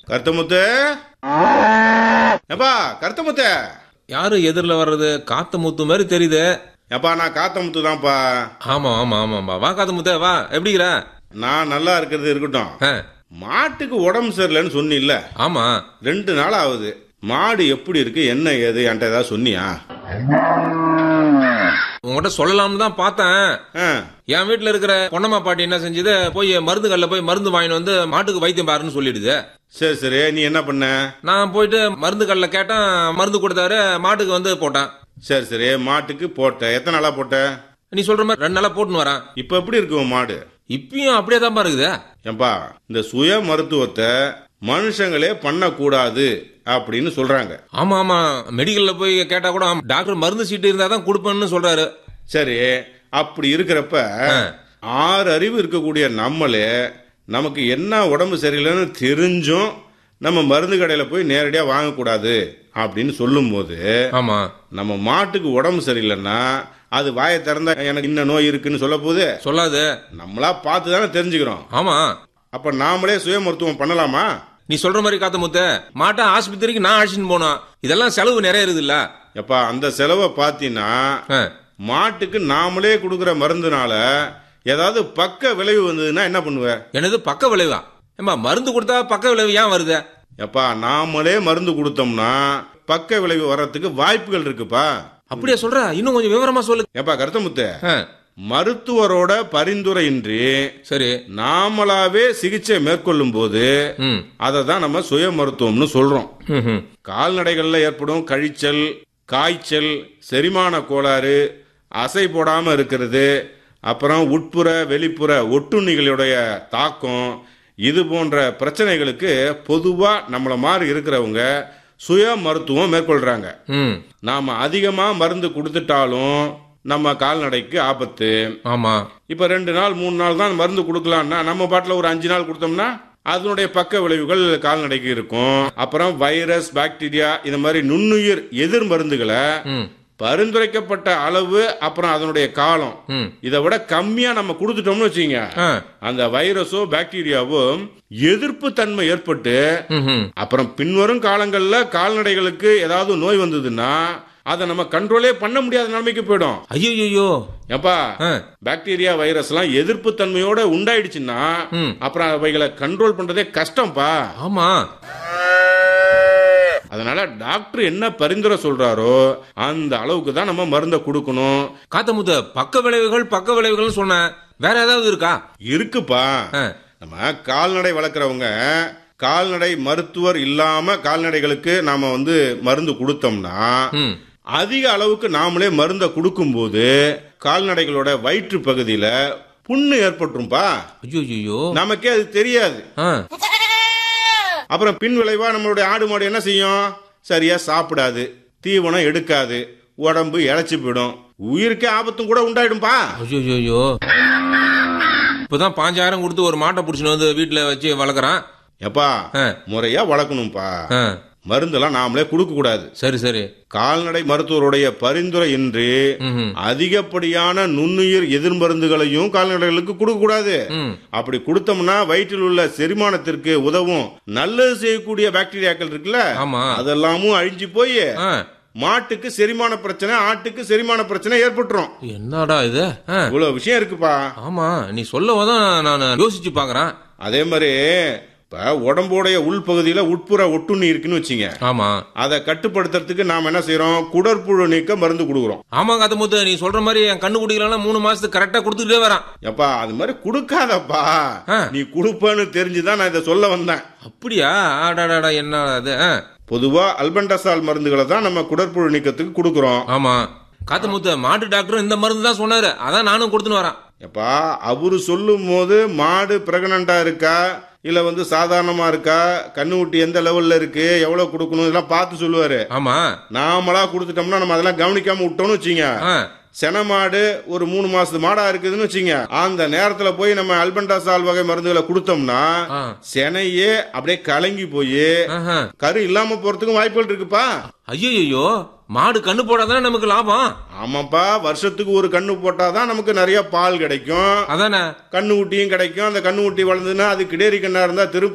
கருத்தமுத்து ஏப்பா கருத்தமுத்து யாரு எதிரில் வர்றது காத்த முத்து மாதிரி தெரியுது ஏப்பா நான் காத்தமுத்து தான்ப்பா ஆமா ஆமா ஆமாம்பா வா காத்த முத்த வா எப்படிங்கிற நான் நல்லா இருக்கிறது இருக்கட்டும் ஆ, மாட்டுக்கு உடம்பு சரியில்லைன்னு சொன்னில்ல ஆமா ரெண்டு நாள் ஆகுது மாடு எப்படி இருக்கு என்ன ஏது என்கிட்ட ஏதாவது சொன்னியா உங்ககிட்ட சொல்லலாம்னு தான் பார்த்தேன் ஆ, என் வீட்டுல இருக்கிற பொன்னம்மா பாட்டி என்ன செஞ்சது போய் மருந்து கல்ல போய் மருந்து வாங்கிட்டு வந்து மாட்டுக்கு வைத்தியம் பாருன்னு சொல்லிடுது சரி சரி நீ என்ன பண்ண நான் போயிட்டு மருந்து கல்ல கேட்டேன் மருந்து கொடுத்தாரு மாட்டுக்கு வந்து போட்டேன் சரி சரி மாட்டுக்கு போட்ட எத்தனை நாளா போட்ட நீ சொல்ற மாதிரி ரெண்டு நாளா போட்டுன்னு வரேன் இப்ப எப்படி இருக்கு உன் மாடு இப்பயும் அப்படியே தான் இருக்குது ஏன்பா இந்த சுய மருத்துவத்தை மனுஷங்களே பண்ணக்கூடாது அப்படின்னு சொல்றாங்க ஆமா ஆமா மெடிக்கல்ல போய் கேட்டா கூட ஆமா, டாக்டர் மருந்து சீட்டு இருந்தா தான் கொடுப்பேன்னு சொல்றாரு சரி அப்படி இருக்கிறப்ப ஆறு அறிவு இருக்கக்கூடிய நம்மளே நமக்கு என்ன உடம்பு சரியில்லைன்னு தெரிஞ்சும் நம்ம மருந்து கடையில போய் நேரடியா வாங்கக்கூடாது அப்படின்னு சொல்லும்போது ஆமா நம்ம மாட்டுக்கு உடம்பு சரியில்லைன்னா அது வாயை திறந்தா எனக்கு இந்த நோய் இருக்குன்னு சொல்ல போது சொல்லாது நம்மளா பார்த்து தானே தெரிஞ்சுக்கிறோம் ஆமா அப்ப நாமளே சுய மருத்துவம் பண்ணலாமா நீ சொல்ற மாதிரி காத்த முத்த மாட்டை ஆஸ்பத்திரிக்கு நான் அழைச்சின்னு போனோம் இதெல்லாம் செலவு நிறைய இருக்குது இல்ல எப்பா அந்த செலவை பார்த்தீங்கன்னா மாட்டுக்கு நாமளே கொடுக்குற மருந்துனால ஏதாவது பக்க விளைவு வந்ததுன்னா என்ன பண்ணுவ எனது பக்க விளைவா ஏம்மா மருந்து கொடுத்தா பக்க விளைவு ஏன் வருது எப்பா நாமளே மருந்து கொடுத்தோம்னா பக்க விளைவு வர்றதுக்கு வாய்ப்புகள் இருக்குப்பா அப்படியே சொல்ற இன்னும் கொஞ்சம் விவரமா சொல்லு எப்பா கருத்தமுத்து ஆ, மருத்துவரோட பரிந்துரையின்றி சரி நாமளாவே சிகிச்சை மேற்கொள்ளும் போது ம் அதை தான் நம்ம சுய மருத்துவம்னு சொல்றோம் ம், ம். கால்நடைகள்ல ஏற்படும் கழிச்சல் காய்ச்சல் செரிமான கோளாறு அசை போடாம இருக்கிறது அப்புறம் உட்புற வெளிப்புற ஒட்டுண்ணிகளுடைய தாக்கம் இது போன்ற பிரச்சனைகளுக்கு பொதுவா நம்மள மாதிரி இருக்கிறவங்க சுய மருத்துவம் மேற்கொள்றாங்க ம் நாம அதிகமா மருந்து கொடுத்துட்டாலும் நம்ம கால்நடைக்கு ஆபத்து ஆமா இப்ப ரெண்டு நாள் மூணு நாள் தான் மருந்து கொடுக்கலாம்னா நம்ம பாட்டில் ஒரு அஞ்சு நாள் கொடுத்தோம்னா அதனுடைய பக்க விளைவுகள் கால்நடைக்கு இருக்கும் அப்புறம் வைரஸ் பாக்டீரியா இந்த மாதிரி நுண்ணுயிர் எதிர் மருந்துகளை ம் பரிந்துரைக்கப்பட்ட அளவு அப்புறம் அதனுடைய காலம் ம் இதை விட கம்மியா நம்ம கொடுத்துட்டோம்னு வச்சுங்க ஆ அந்த வைரஸோ பாக்டீரியாவோ எதிர்ப்பு தன்மை ஏற்பட்டு ம் ம் அப்புறம் பின்வரும் காலங்கள்ல கால்நடைகளுக்கு ஏதாவது நோய் வந்ததுன்னா அதை நம்ம கண்ட்ரோலே பண்ண முடியாத நிலைமைக்கு போயிடும் ஐயோ ஏப்பா ஆ பாக்டீரியா வைரஸ் எல்லாம் எதிர்ப்பு தன்மையோட உண்டாயிடுச்சுன்னா ம். அப்புறம் அவைகளை கண்ட்ரோல் பண்றதே கஷ்டம்ப்பா ஆமா அதனால டாக்டர் என்ன பரிந்துரை சொல்றாரோ அந்த அளவுக்கு தான் நம்ம மருந்தை கொடுக்கணும் காத்த முத்த பக்க விளைவுகள் பக்க விளைவுகள் சொன்னேன் வேற ஏதாவது இருக்கா இருக்குப்பா ஆ, நம்ம கால்நடை வளர்க்குறவங்க கால்நடை மருத்துவர் இல்லாம கால்நடைகளுக்கு நாம வந்து மருந்து கொடுத்தோம்னா ம் அதிக அளவுக்கு நாமளே மருந்தை கொடுக்கும்போது கால்நடைகளோட வயிற்று பகுதியில புண்ணு ஏற்பட்டுரும்பா ஐயோ நமக்கே அது தெரியாது ஆ அப்புறம் பின் விளைவா நம்மளுடைய ஆடு மாடு என்ன செய்யும் சரியா சாப்பிடாது தீவனம் எடுக்காது உடம்பு இழைச்சி போயிடும் உயிருக்கே ஆபத்தும் கூட உண்டாயிடும்பா ஐயோ இப்பதான் பாஞ்சாயிரம் கொடுத்து ஒரு மாட்டை புடிச்சுன்னு வந்து வீட்டுல வச்சு வளர்க்குறான் எப்பா ஆ. முறையா வளர்க்கணும்பா ஆ, மருந்தெல்லாம் நாமளே கொடுக்க கூடாது சரி சரி கால்நடை மருத்துவருடைய பரிந்துரை இன்றி ம்ஹும். அதிகப்படியான நுண்ணுயிர் எதிர் மருந்துகளையும் கால்நடைகளுக்கு கொடுக்க கூடாது ம் அப்படி கொடுத்தோம்னா வயிற்றில் உள்ள செரிமானத்திற்கு உதவும் நல்லது செய்யக்கூடிய பாக்டீரியாக்கள் இருக்குல்ல ஆமா அதெல்லாமும் அழிஞ்சு போய் ஆ, மாட்டுக்கு செரிமான பிரச்சனை ஆட்டுக்கு செரிமான பிரச்சனை ஏற்பட்டுரும் என்னடா இது ஆ, இவ்வளவு விஷயம் இருக்குப்பா ஆமா நீ சொல்லவதான் நான் யோசிச்சு பாக்குறேன் அதே மாதிரி இப்ப உடம்போடைய உள்பகுதியில உட்புற ஒட்டுண்ணி இருக்குன்னு வச்சுங்க ஆமா அதை கட்டுப்படுத்துறதுக்கு நாம என்ன செய்யறோம் குடற்புழு நீக்க மருந்து கொடுக்குறோம் ஆமா காத்த முத்து நீ சொல்ற மாதிரி என் கண்ணு குடிக்கலாம் மூணு மாசத்துக்கு கரெக்டா கொடுத்துட்டே வரான் எப்பா அது மாதிரி கொடுக்காதப்பா ஆ. நீ கொடுப்பேன்னு தெரிஞ்சுதான் நான் இதை சொல்ல வந்தேன் அப்படியா ஆடாடாடா என்ன அது ஆ, பொதுவா அல்பண்டசால் மருந்துகளை தான் நம்ம குடற்புழு நீக்கத்துக்கு கொடுக்குறோம் ஆமா காத்த முத்து மாட்டு டாக்டரும் இந்த மருந்து தான் சொன்னாரு அதான் நானும் கொடுத்துன்னு வரேன் எப்பா அவரு சொல்லும் போது மாடு பிரெக்னண்டா இருக்கா இல்ல வந்து சாதாரணமா இருக்கா கண்ணுக்குட்டி எந்த லெவல்ல இருக்கு எவ்வளவு கொடுக்கணும் இதெல்லாம் பார்த்து சொல்லுவாரு ஆமா நாமளா கொடுத்துட்டோம்னா நம்ம அதெல்லாம் கவனிக்காம விட்டோம்னு வச்சுங்க ஆ, சென மாடு ஒரு மூணு மாசத்து மாடா இருக்குதுன்னு வச்சுங்க அந்த நேரத்துல போய் நம்ம அல்பண்டாசால் வகை மருந்துகளை கொடுத்தோம்னா ஆ. செனையே அப்படியே கலங்கி போய் ஆஹா. கரு இல்லாம போறதுக்கும் வாய்ப்புகள் இருக்குப்பா ஐயையோ மாடு கண்ணு போடாதானே நமக்கு லாபம் ஆமாப்பா வருஷத்துக்கு ஒரு கண்ணு போட்டாதான் நமக்கு நிறைய பால் கிடைக்கும் அதானே கண்ணு ஊட்டியும் கிடைக்கும் அந்த கண்ணு ஊட்டி வளர்ந்ததுன்னா அது கிடேரி கண்ணா இருந்தா திரு